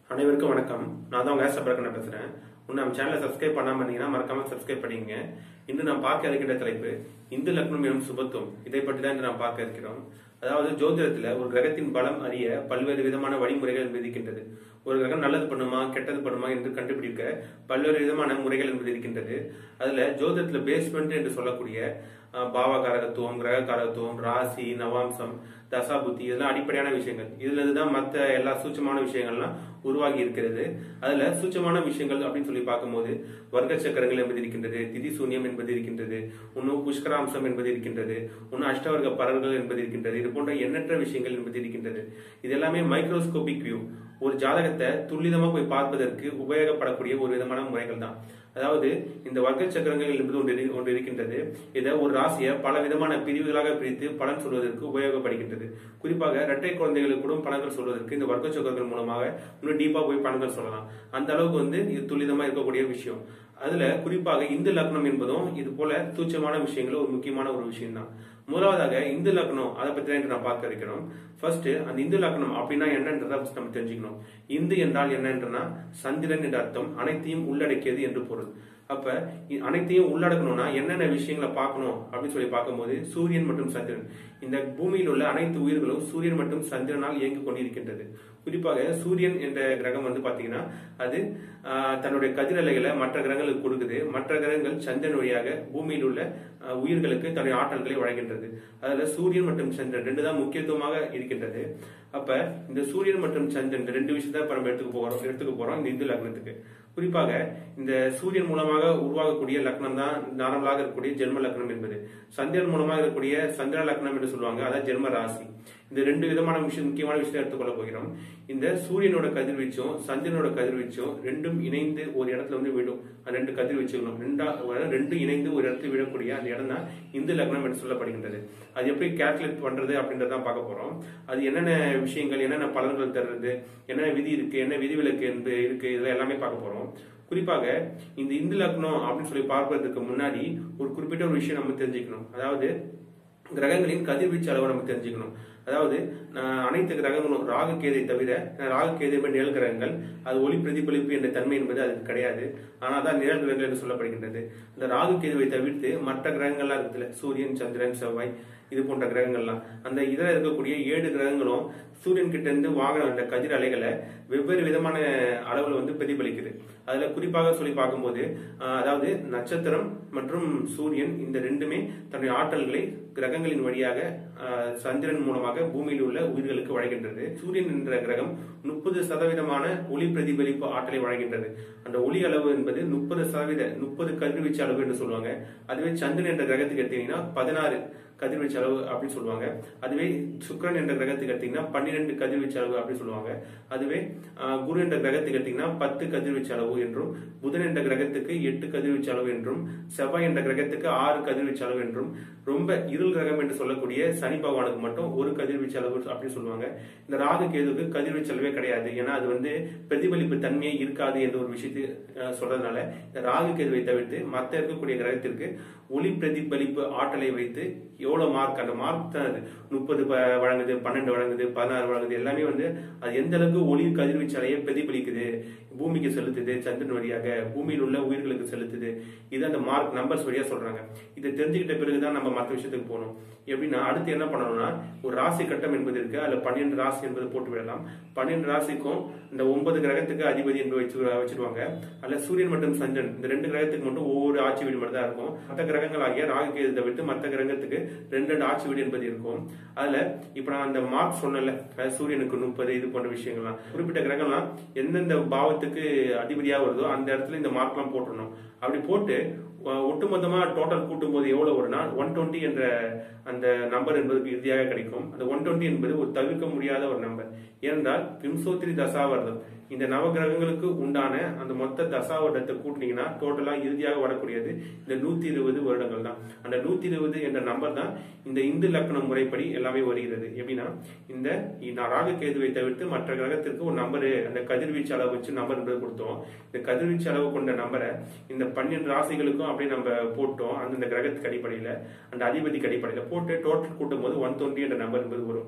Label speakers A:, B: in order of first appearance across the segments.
A: அனைவருக்கும் வணக்கம் நான் தான் உங்க சபரக்கண்ண பேசுறேன் இன்னும் நம்ம சேனலை சப்ஸ்கிரைப் பண்ணாம இருந்தீங்கன்னா மறக்காம சப்ஸ்கிரைப் பண்ணிங்க இன்று நான் பார்க்க இருக்கின்ற தலைப்பு இந்து லக்னம் எனும் சுபத்துவம் இதை பற்றி தான் இன்று நாம் பார்க்க இருக்கிறோம் அதாவது ஜோதிடத்துல ஒரு கிரகத்தின் பலம் அறிய பல்வேறு விதமான வழிமுறைகள் விதிக்கின்றது ஒரு கிரகம் நல்லது பண்ணுமா கெட்டது பண்ணுமா என்று கண்டுபிடிக்க பல்வேறு விதமான முறைகள் என்பது இருக்கின்றது அதுல ஜோதிடத்துல பேஸ்மெண்ட் என்று சொல்லக்கூடிய அஹ், பாவகாரகத்துவம் கிரககாரகத்துவம் ராசி நவாம்சம் தசாபுத்தி இதெல்லாம் அடிப்படையான விஷயங்கள் இதுல இருந்து தான் மற்ற எல்லா சூட்சமான விஷயங்கள்லாம் உருவாகி இருக்கிறது அதுல சூட்சமான விஷயங்கள் அப்படின்னு சொல்லி பார்க்கும்போது வர்க்க சக்கரங்கள் என்பது இருக்கின்றது திதி சூன்யம் என்பது இருக்கின்றது இன்னும் புஷ்கராம்சம் என்பது இருக்கின்றது இன்னும் அஷ்டவர்க்க பரல்கள் என்பது இருக்கின்றது இது போன்ற எண்ணற்ற விஷயங்கள் என்பது இருக்கின்றது இது எல்லாமே மைக்ரோஸ்கோபிக் வியூ ஒரு ஜாதகத்தை துல்லிதமா போய் பார்ப்பதற்கு உபயோகப்படக்கூடிய ஒரு விதமான முறைகள் தான் அதாவது இந்த வர்க்க சக்கரங்கள் என்பது ஒன்று இரு- ஒன்று இருக்கின்றது இதை ஒரு ராசியை பல விதமான பிரிவுகளாக பிரித்து பலன் சொல்வதற்கு உபயோகப்படுகின்றது குறிப்பாக இரட்டை குழந்தைகளுக்கு கூட பலன்கள் சொல்வதற்கு இந்த வர்க்க சக்கரங்கள் மூலமாக இன்னும் டீப்பா போய் பலன்கள் சொல்லலாம் அந்த அளவுக்கு வந்து இது துல்லிதமா இருக்கக்கூடிய விஷயம் அதுல குறிப்பாக இந்து லக்னம் என்பதும் இது போல சூட்சமான விஷயங்கள் ஒரு முக்கியமான ஒரு விஷயம் தான் முதலாவதாக இந்து லக்னம் அதை பத்தி தான் இன்று நான் பார்க்க இருக்கிறோம் ஃபர்ஸ்ட் அந்த இந்து லக்னம் அப்படின்னா என்னன்றதை first நம்ம தெரிஞ்சுக்கணும் இந்து என்றால் என்னன்றனா சந்திரன் என்ற அர்த்தம் அனைத்தையும் உள்ளடக்கியது என்று பொருள் அப்ப இ- அனைத்தையும் உள்ளடக்கணும்னா என்னென்ன விஷயங்களை பார்க்கணும் அப்படின்னு சொல்லி பார்க்கும்போது சூரியன் மற்றும் சந்திரன் இந்த பூமியில் உள்ள அனைத்து உயிர்களும் சூரியன் மற்றும் சந்திரனால் இயங்கிக் கொண்டிருக்கின்றது குறிப்பாக சூரியன் என்ற கிரகம் வந்து பாத்தீங்கன்னா அது ஆஹ், தன்னுடைய கதிரலைகளை மற்ற கிரகங்களுக்கு கொடுக்குது மற்ற கிரகங்கள் சந்திரன் வழியாக பூமியில் உள்ள ஆஹ், உயிர்களுக்கு தன்னுடைய ஆற்றல்களை வழங்குகின்றது அதுல சூரியன் மற்றும் சந்திரன் ரெண்டு தான் முக்கியத்துவமாக இருக்கின்றது அப்ப இந்த சூரியன் மற்றும் சந்திரன் இந்த ரெண்டு விஷயத்தை இப்ப நம்ம எடுத்துக்க போறோம் எடுத்துக்க போறோம் இந்த இந்து லக்னத்துக்கு குறிப்பாக இந்த சூரியன் மூலமாக உருவாகக்கூடிய லக்னம் தான் நார்மலாக இருக்கக்கூடிய ஜென்ம லக்னம் என்பது சந்திரன் மூலமாக இருக்கக்கூடிய சந்திர லக்னம் என்று சொல்லுவாங்க அதான் ஜென்ம ராசி இந்த ரெண்டு விதமான விஷயம் முக்கியமான விஷயத்தை எடுத்துக்கொள்ள போகிறோம் இந்த சூரியனோட கதிர்வீச்சும் சந்திரனோட கதிர்வீச்சும் ரெண்டும் இணைந்து ஒரு இடத்துல வந்து விடும் அந்த ரெண்டு கதிர்வீச்சுகளும் ரெண்டா அதாவது ரெண்டு இணைந்து ஒரு இடத்துல விடக்கூடிய அந்த இடம் தான் இந்து லக்னம் என்று சொல்லப்படுகின்றது அது எப்படி கால்குலேட் பண்றது அப்படின்றத பார்க்க போறோம் அது என்னென்ன விஷயங்கள் என்னென்ன பலன்கள் தருது என்னென்ன விதி இருக்கு என்ன விதிவிலக்கு என்று இருக்கு இதெல்லாம் எல்லாமே பார்க்க போறோம் குறிப்பாக இந்த இந்து லக்னம் அப்படின்னு சொல்லி பார்ப்பதற்கு முன்னாடி ஒரு குறிப்பிட்ட ஒரு விஷயம் நம்ம தெரிஞ்சுக்கணும் அதாவது கிரகங்களின் கதிர்வீச்சு அளவை நம்ம தெரிஞ்சுக்கணும் அதாவது நான் அனைத்து கிரகங்களும் ராகு கேதை தவிர ஏன்னா ராகு கேதை என்பது நிழல் கிரகங்கள் அது ஒளி பிரதிபலிப்பு என்ற தன்மை என்பது அதுக்கு கிடையாது ஆனால் தான் நிழல் கிரகங்கள் என்று சொல்லப்படுகின்றது இந்த ராகு கேதுவை தவிர்த்து மற்ற கிரகங்கள்லாம் இருக்குல்ல சூரியன் சந்திரன் செவ்வாய் இது போன்ற கிரகங்கள்லாம் அந்த இதில் இருக்கக்கூடிய ஏழு கிரகங்களும் சூரியன் கிட்ட இருந்து வாங்கின அந்த கதிர் அலைகளை வெவ்வேறு விதமான அளவுல வந்து பிரதிபலிக்குது அதுல குறிப்பாக சொல்லி பார்க்கும்போது ஆஹ், அதாவது நட்சத்திரம் மற்றும் சூரியன் இந்த ரெண்டுமே தன்னுடைய ஆற்றல்களை கிரகங்களின் வழியாக ஆஹ், சந்திரன் மூலமாக பூமியில் உள்ள உயிர்களுக்கு வழங்குகின்றது சூரியன் என்ற கிரகம் முப்பது சதவீதமான ஒளி பிரதிபலிப்பு ஆற்றலை வழங்குகின்றது அந்த ஒளி அளவு என்பது முப்பது சதவீத முப்பது கதிர்வீச்சு அளவு என்று சொல்லுவாங்க அதுவே சந்திரன் என்ற கிரகத்துக்கு எடுத்தீங்கன்னா பதினாறு கதிர்வீச்சு அளவு அப்படின்னு சொல்லுவாங்க அதுவே சுக்கிரன் என்ற கிரகத்துக்கு எடுத்தீங்கன்னா பன்னிரெண்டு கதிர்வீச்சு அளவு அப்படின்னு சொல்லுவாங்க அதுவே ஆஹ், குரு என்ற கிரகத்துக்கு எடுத்தீங்கன்னா பத்து கதிர்வீச்சு அளவு என்றும் புதன் என்ற கிரகத்துக்கு எட்டு கதிர்வீச்சு அளவு என்றும் செவ்வாய் என்ற கிரகத்துக்கு ஆறு கதிர்வீச்சு அளவு என்றும் ரொம்ப இருள் கிரகம் என்று சொல்லக்கூடிய சனி பகவானுக்கு மட்டும் ஒரு கதிர்வீச்சு அளவு அப்படின்னு சொல்லுவாங்க இந்த ராகு கேதுக்கு கதிர்வீச்சு அளவே கிடையாது ஏன்னா அது வந்து பிரதிபலிப்பு தன்மையே இருக்காது என்ற ஒரு விஷயத்தை அஹ், சொல்றதுனால இந்த ராகு கேதுவை தவிர்த்து மற்ற இருக்கக்கூடிய கிரகத்திற்கு ஒளி பிரதிபலிப்பு ஆற்றலை வைத்து எவ்வளவு மார்க் அந்த மார்க் தான் அது முப்பது வழங்குது பன்னெண்டு வழங்குது பதினாறு வழங்குது எல்லாமே வந்து அது எந்த அளவுக்கு ஒளி கதிர்வீச்சு அலையை பிரதிபலிக்குது பூமிக்கு செலுத்துது சந்திரன் வழியாக பூமியில் உள்ள உயிர்களுக்கு செலுத்துது இது அந்த மார்க் நம்பர்ஸ் வழியா சொல்றாங்க இதை தெரிஞ்சுக்கிட்ட பிறகுதான் நம்ம மற்ற விஷயத்துக்கு போகணும் எப்படின்னா அடுத்து என்ன பண்ணணும்னா ஒரு ராசி கட்டம் என்பது இருக்கு அதுல பன்னிரெண்டு ராசி என்பது போட்டு விடலாம் பன்னிரெண்டு ராசிக்கும் இந்த ஒன்பது கிரகத்துக்கு அதிபதி என்பது வச்சு வச்சிருவாங்க அதுல சூரியன் மற்றும் சந்திரன் இந்த ரெண்டு கிரகத்துக்கு மட்டும் ஒவ்வொரு ஆட்சி வீடு மட்டும் தான் இருக்கும் மற்ற கிரகங்கள் ஆகிய ராகு கேது தவிர்த்து மற்ற கிரகத்துக்கு ரெண்டு ரெண்டு ஆட்சி வீடு என்பது இருக்கும் அதுல இப்ப நான் அந்த மார்க் சொன்னல அதாவது சூரியனுக்கு முப்பது இது போன்ற விஷயங்கள்லாம் குறிப்பிட்ட கிரகம்லாம் எந்தெந்த பாவத்துக்கு அதிபதியா வருதோ அந்த இடத்துல இந்த மார்க்லாம் போட்டுடணும் அப்படி போட்டு அஹ், ஒட்டுமொத்தமா டோட்டல் கூட்டும் போது எவ்வளவு வரும்னா ஒன் டுவெண்ட்டி என்ற அந்த நம்பர் என்பது இறுதியாக கிடைக்கும் அந்த ஒன் டுவெண்ட்டி என்பது ஒரு தவிர்க்க முடியாத ஒரு நம்பர் ஏனென்றால் விம்சோத்திரி தசாவர்தம் இந்த நவகிரகங்களுக்கு உண்டான அந்த மொத்த தசாவர்டத்தை கூட்டினீங்கன்னா டோட்டலா இறுதியாக வரக்கூடியது இந்த நூத்தி இருபது வருடங்கள் தான் அந்த நூத்தி இருபது என்ற நம்பர் தான் இந்த இந்து லக்ன முறைப்படி எல்லாமே வருகிறது எப்படின்னா இந்த இந்த ராகு கேதுவை தவிர்த்து மற்ற கிரகத்திற்கு ஒரு நம்பரு அந்த கதிர்வீச்சு அளவு வச்சு நம்பர் என்பது கொடுத்தோம் இந்த கதிர்வீச்சு அளவு கொண்ட நம்பரை இந்த பன்னெண்டு ராசிகளுக்கும் அப்படியே நம்ம போட்டோம் அந்தந்த கிரகத்துக்கு அடிப்படையில அந்த அதிபதிக்கு அடிப்படையில போட்டு டோட்டல் கூட்டும் போது ஒன் டுவெண்ட்டி என்ற நம்பர் என்பது வரும்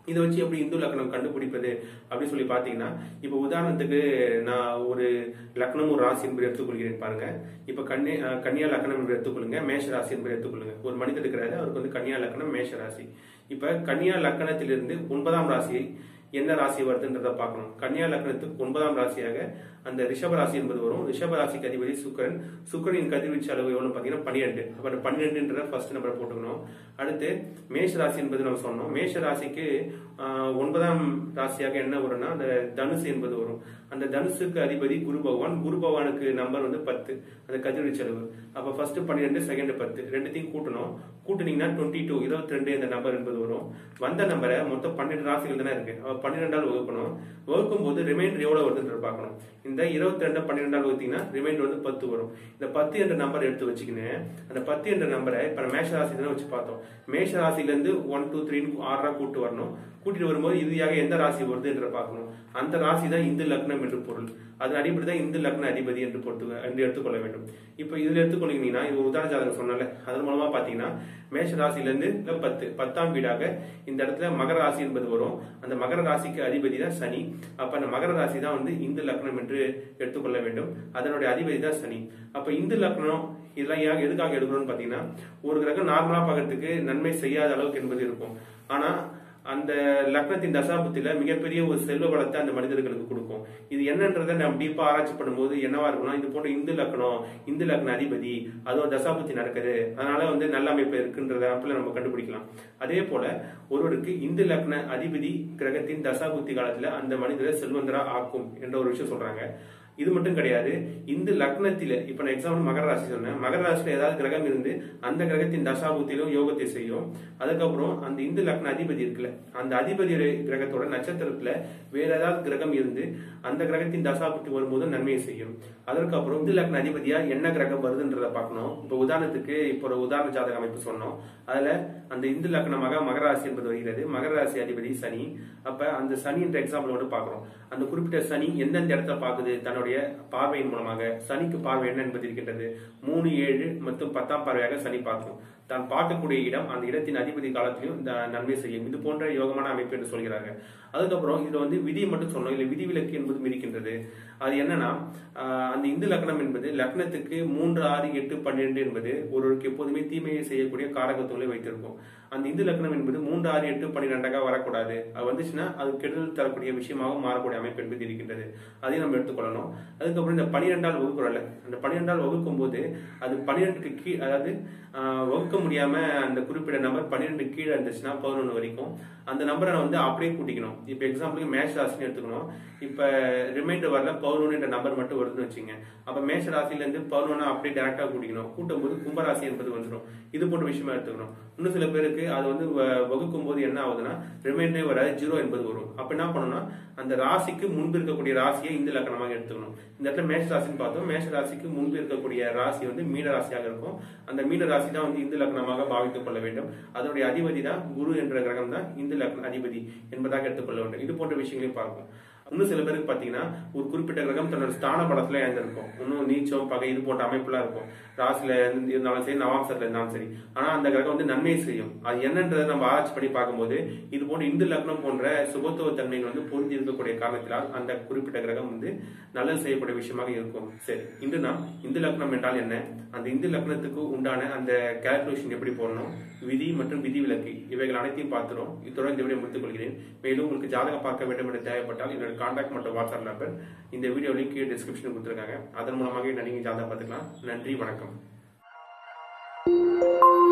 A: இதை வச்சு எப்படி இந்து லக்னம் கண்டுபிடிப்பது அப்படின்னு சொல்லி பாத்தீங்கன்னா இப்போ உதாரணத்துக்கு நான் ஒரு லக்னம் ஒரு ராசி என்பது எடுத்துக்கொள்கிறேன் பாருங்க இப்போ கன்னி அஹ் கன்னியா லக்னம் என்று எடுத்துக்கொள்ளுங்க மேஷ ராசி என்பது எடுத்துக்கொள்ளுங்க ஒரு மனிதர் இருக்கிறாரு அவருக்கு வந்து கன்னியா லக்னம் மேஷ ராசி இப்ப கன்னியா லக்னத்திலிருந்து ஒன்பதாம் ராசி என்ன ராசி வருதுன்றத பார்க்கணும் கன்னியா லக்னத்துக்கு ஒன்பதாம் ராசியாக அந்த ரிஷப ராசி என்பது வரும் ரிஷப ராசிக்கு அதிபதி சுக்கரன் சுக்கரனின் கதிர்வீச்சு அளவு எவ்வளவு பாத்தீங்கன்னா பன்னிரெண்டு அப்ப அந்த பன்னிரெண்டுன்றத ஃபர்ஸ்ட் நம்பரை போட்டுக்கணும் அடுத்து மேஷ ராசி என்பது நம்ம சொன்னோம் மேஷ ராசிக்கு ஆஹ், ஒன்பதாம் ராசியாக என்ன வரும்னா அந்த தனுசு என்பது வரும் அந்த தனுசுக்கு அதிபதி குரு பகவான் குரு பகவானுக்கு நம்பர் வந்து பத்து அந்த கதிர்வீச்சு அளவு அப்ப ஃபர்ஸ்ட் பன்னிரெண்டு செகண்ட் பத்து ரெண்டுத்தையும் கூட்டணும் கூட்டுனீங்கன்னா டுவெண்ட்டி டூ இருபத்தி ரெண்டு இந்த நம்பர் என்பது வரும் வந்த நம்பரை மொத்தம் பன்னெண்டு ராசிகள் தானே இருக்கு அப்ப பன்னிரெண்டால் வகுக்கணும் வகுக்கும் போது ரிமைண்டர் எவ்வளவு வருதுன்ற பார்க்கணும் இந்த இருபத்தி ரெண்டு பன்னிரெண்டால் வகுத்தீங்கன்னா ரிமைண்டர் வந்து பத்து வரும் இந்த பத்து என்ற நம்பர் எடுத்து வச்சுக்கின்னு அந்த பத்து என்ற நம்பரை இப்ப நம்ம மேஷ ராசி தானே வச்சு பார்த்தோம் மேஷ ராசில இருந்து ஒன் டூ த்ரீன்னு ஆறா கூட்டு வரணும் கூட்டிட்டு வரும்போது இறுதியாக எந்த ராசி வருது என்று பார்க்கணும் அந்த ராசி தான் இந்து லக்னம் என்று பொருள் அதன் அடிப்படை தான் இந்து லக்ன அதிபதி என்று பொறுத்து என்று எடுத்துக்கொள்ள வேண்டும் இப்போ இதுல எடுத்துக்கொள்ளீங்கன்னா இது ஒரு உதாரண ஜாதகம் சொன்னல அதன் மூலமா பாத்தீங்கன்னா மேஷ ராசில இருந்து இல்ல பத்து பத்தாம் வீடாக இந்த இடத்துல மகர ராசி என்பது வரும் அந்த மகர ராசிக்கு அதிபதி தான் சனி அப்ப அந்த மகர ராசி தான் வந்து இந்து லக்னம் என்று எடுத்துக்கொள்ள வேண்டும் அதனுடைய அதிபதி தான் சனி அப்ப இந்து லக்னம் இதெல்லாம் ஏன் எதுக்காக எடுக்கணும்னு பாத்தீங்கன்னா ஒரு கிரகம் நார்மலா பார்க்கறதுக்கு நன்மை செய்யாத அளவுக்கு என்பது இருக்கும் ஆனா அந்த லக்னத்தின் தசாபுத்தில மிகப்பெரிய ஒரு செல்வ வளத்தை அந்த மனிதர்களுக்கு கொடுக்கும் இது என்னன்றதை நம்ம டீப்பா ஆராய்ச்சி பண்ணும்போது என்னவா இருக்கும்னா இது போன்ற இந்து லக்னம் இந்து லக்ன அதிபதி அதோட தசாபுத்தி நடக்குது அதனால வந்து நல்ல அமைப்பு இருக்குன்றத அப்பல நம்ம கண்டுபிடிக்கலாம் அதே போல ஒருவருக்கு இந்து லக்ன அதிபதி கிரகத்தின் தசாபுத்தி காலத்துல அந்த மனிதரை செல்வந்தரா ஆக்கும் என்ற ஒரு விஷயம் சொல்றாங்க இது மட்டும் கிடையாது இந்த லக்னத்தில இப்ப நான் எக்ஸாம்பிள் மகர ராசி சொன்னேன் மகர ராசியில ஏதாவது கிரகம் இருந்து அந்த கிரகத்தின் தசாபுத்திலும் யோகத்தை செய்யும் அதுக்கப்புறம் அந்த இந்து லக்ன அதிபதி இருக்குல்ல அந்த அதிபதி கிரகத்தோட நட்சத்திரத்துல வேற ஏதாவது கிரகம் இருந்து அந்த கிரகத்தின் தசாபுத்தி வரும்போது நன்மையை செய்யும் அதற்கப்புறம் இந்து லக்ன அதிபதியா என்ன கிரகம் வருதுன்றத பார்க்கணும் இப்ப உதாரணத்துக்கு இப்போ ஒரு உதாரண ஜாதக அமைப்பு சொன்னோம் அதுல அந்த இந்து லக்னமாக மகர ராசி என்பது வருகிறது மகர ராசி அதிபதி சனி அப்ப அந்த சனி என்ற எக்ஸாம்பிள் மட்டும் பார்க்கிறோம் அந்த குறிப்பிட்ட சனி எந்தெந்த இடத்துல பார்க்குது தன்னுடைய பார்வையின் மூலமாக சனிக்கு பார்வை என்ன என்பது இருக்கின்றது மூணு ஏழு மற்றும் பத்தாம் பார்வையாக சனி பார்க்கும் தான் பார்க்கக்கூடிய இடம் அந்த இடத்தின் அதிபதி காலத்திலும் இந்த நன்மை செய்யும் இது போன்ற யோகமான அமைப்பு என்று சொல்கிறாங்க அதுக்கப்புறம் இதுல வந்து விதி மட்டும் சொன்னோம் இல்ல விதிவிலக்கு என்பதும் இருக்கின்றது அது என்னன்னா ஆஹ், அந்த இந்து லக்னம் என்பது லக்னத்துக்கு மூன்று ஆறு எட்டு பன்னிரண்டு என்பது ஒருவருக்கு எப்போதுமே தீமையை செய்யக்கூடிய காரகத்துவங்களை வைத்திருக்கும் அந்த இந்து லக்னம் என்பது மூன்று ஆறு எட்டு பன்னிரெண்டாக வரக்கூடாது அது வந்துச்சுன்னா அது கெடுதல் தரக்கூடிய விஷயமாக மாறக்கூடிய அமைப்பு என்பது இருக்கின்றது அதையும் நம்ம எடுத்துக்கொள்ளணும் அதுக்கப்புறம் இந்த பனிரெண்டால் வகுக்கிறோம்ல அந்த பனிரெண்டால் வகுக்கும் போது அது பன்னிரெண்டுக்கு கீழ் அதாவது ஆஹ், வகுக்க முடியாம அந்த குறிப்பிட்ட நம்பர் பன்னிரெண்டு கீழே இருந்துச்சுன்னா பதினொன்று வரைக்கும் அந்த நம்பரை வந்து அப்படியே கூட்டிக்கணும் இப்போ எக்ஸாம்பிளுக்கு மேஷ ராசின்னு எடுத்துக்கணும் இப்போ ரிமைண்டர் வரல பதினொன்று என்ற நம்பர் மட்டும் வருதுன்னு வச்சுங்க அப்போ மேஷ ராசில இருந்து பதினொன்னா அப்படியே டேரக்டா கூட்டிக்கணும் கூட்டும் போது கும்பராசி என்பது வந்துடும் இது போன்ற விஷயமா எடுத்துக்கணும் இன்னும் சில பேருக்கு அது வந்து வ- வகுக்கும் போது என்ன ஆகுதுன்னா ரிமைண்டரே வராது ஜீரோ என்பது வரும் அப்ப என்ன பண்ணணும்னா அந்த ராசிக்கு முன்பு இருக்கக்கூடிய ராசியை இந்த லக்கணமாக எடுத்துக்கணும் இந்த இடத்துல மேஷ ராசின்னு பார்த்தோம் மேஷ ராசிக்கு முன்பு இருக்கக்கூடிய ராசி வந்து மீன ராசியாக இருக்கும் அந்த மீன ராசி தான் வந்து இந்து லக்னமாக பாவித்துக் கொள்ள வேண்டும் அதனுடைய அதிபதி தான் குரு என்ற கிரகம் தான் இந்து லக்ன அதிபதி என்பதாக எடுத்துக்கொள்ள வேண்டும் இது போன்ற விஷயங்களையும் பார்க்கும் இன்னும் சில பேருக்கு பாத்தீங்கன்னா ஒரு குறிப்பிட்ட கிரகம் தன்னோட ஸ்தான பலத்துல இருந்திருக்கும் இன்னும் நீச்சம் பகை இது போன்ற அமைப்புலாம் இருக்கும் ராசில இருந்து இருந்தாலும் சரி நவாம்சத்துல இருந்தாலும் சரி ஆனா அந்த கிரகம் வந்து நன்மையை செய்யும் அது என்னன்றதை நம்ம ஆராய்ச்சி பண்ணி பார்க்கும்போது இது போன்ற இந்து லக்னம் போன்ற சுபத்துவ தன்மைகள் வந்து பொருந்தி இருக்கக்கூடிய காரணத்தினால் அந்த குறிப்பிட்ட கிரகம் வந்து நல்லது செய்யக்கூடிய விஷயமாக இருக்கும் சரி இன்று நாம் இந்து லக்னம் என்றால் என்ன அந்த இந்து லக்னத்துக்கு உண்டான அந்த கால்குலேஷன் எப்படி போடணும் விதி மற்றும் விதி விலக்கு இவைகள் அனைத்தையும் பார்த்துரும் இத்துடன் இந்த வீடியோ முடித்துக் கொள்கிறேன் மேலும் உங்களுக்கு ஜாதகம் பார்க்க வேண்டும் என்று தேவைப்பட்டால் என்னோட கான்டாக்ட் மற்றும் வாட்ஸ்அப் நம்பர் இந்த வீடியோ லிங்க் டிஸ்கிரிப்ஷன் கொடுத்துருக்காங்க அதன் மூலமாக நீங்க ஜாதகம் பார்த்துக்கலாம் நன்றி வணக்கம்